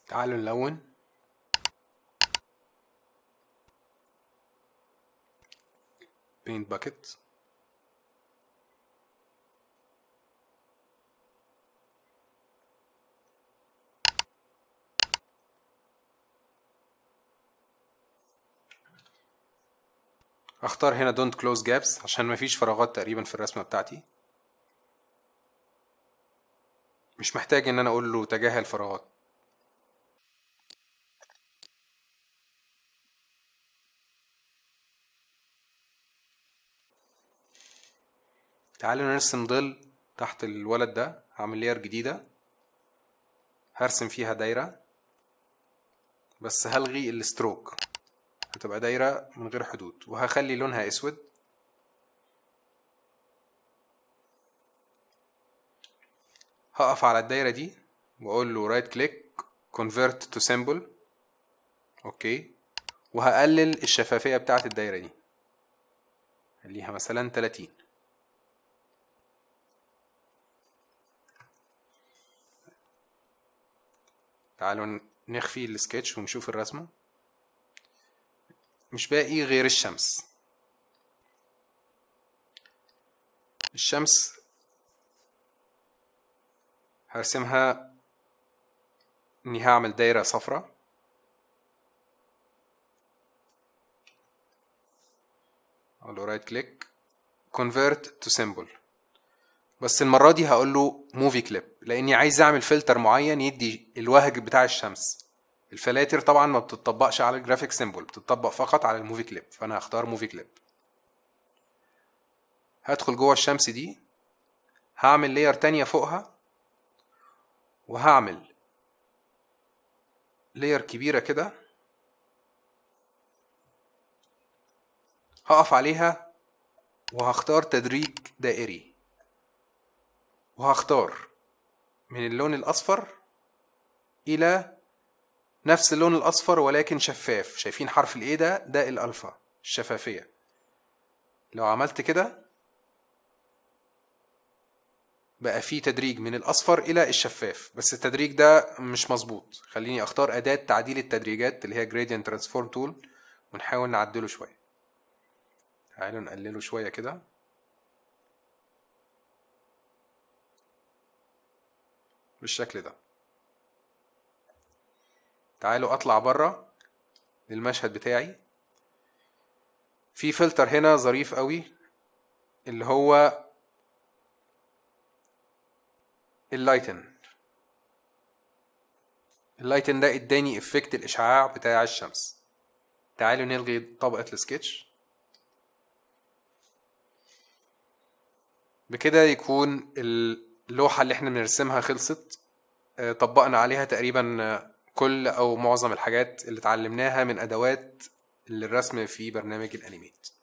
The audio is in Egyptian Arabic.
تعالوا نلون paint bucket اختار هنا don't close gaps عشان مفيش فراغات تقريبا في الرسمة بتاعتي مش محتاج ان انا اقول له تجاهل فراغات تعالوا نرسم ظل تحت الولد ده هعمل لير جديدة هرسم فيها دايرة بس هلغي الستروك هتبقى دايرة من غير حدود وهخلي لونها اسود هقف على الدايرة دي واقول له رايت كليك convert to symbol اوكي وهقلل الشفافية بتاعت الدايرة دي خليها مثلا 30 تعالوا نخفي السكتش ونشوف الرسمة مش باقي غير الشمس الشمس هرسمها اني هعمل دايرة صفرة اقول له رايت كليك convert to symbol بس المرة دي هقول له موفي كليب لاني عايز اعمل فلتر معين يدي الوهج بتاع الشمس الفلاتر طبعا ما بتطبقش على الجرافيك سيمبل بتطبق فقط على الموفي كليب فانا هختار موفي كليب هدخل جوه الشمس دي هعمل لير تانية فوقها وهعمل لير كبيرة كده هقف عليها وهختار تدريج دائري وهختار من اللون الأصفر إلى نفس اللون الأصفر ولكن شفاف شايفين حرف الإيه ده ده الألفا الشفافية لو عملت كده بقى في تدريج من الأصفر إلى الشفاف بس التدريج ده مش مظبوط خليني أختار أداة تعديل التدريجات اللي هي Gradient Transform Tool ونحاول نعدله شوية تعالوا نقلله شوية كده بالشكل ده تعالوا اطلع بره للمشهد بتاعي في فلتر هنا ظريف قوي اللي هو اللايتن اللايتن ده اداني افكت الاشعاع بتاع الشمس تعالوا نلغي طبقة السكتش بكده يكون اللوحة اللي احنا بنرسمها خلصت طبقنا عليها تقريبا كل او معظم الحاجات اللي اتعلمناها من ادوات الرسم في برنامج الانيميت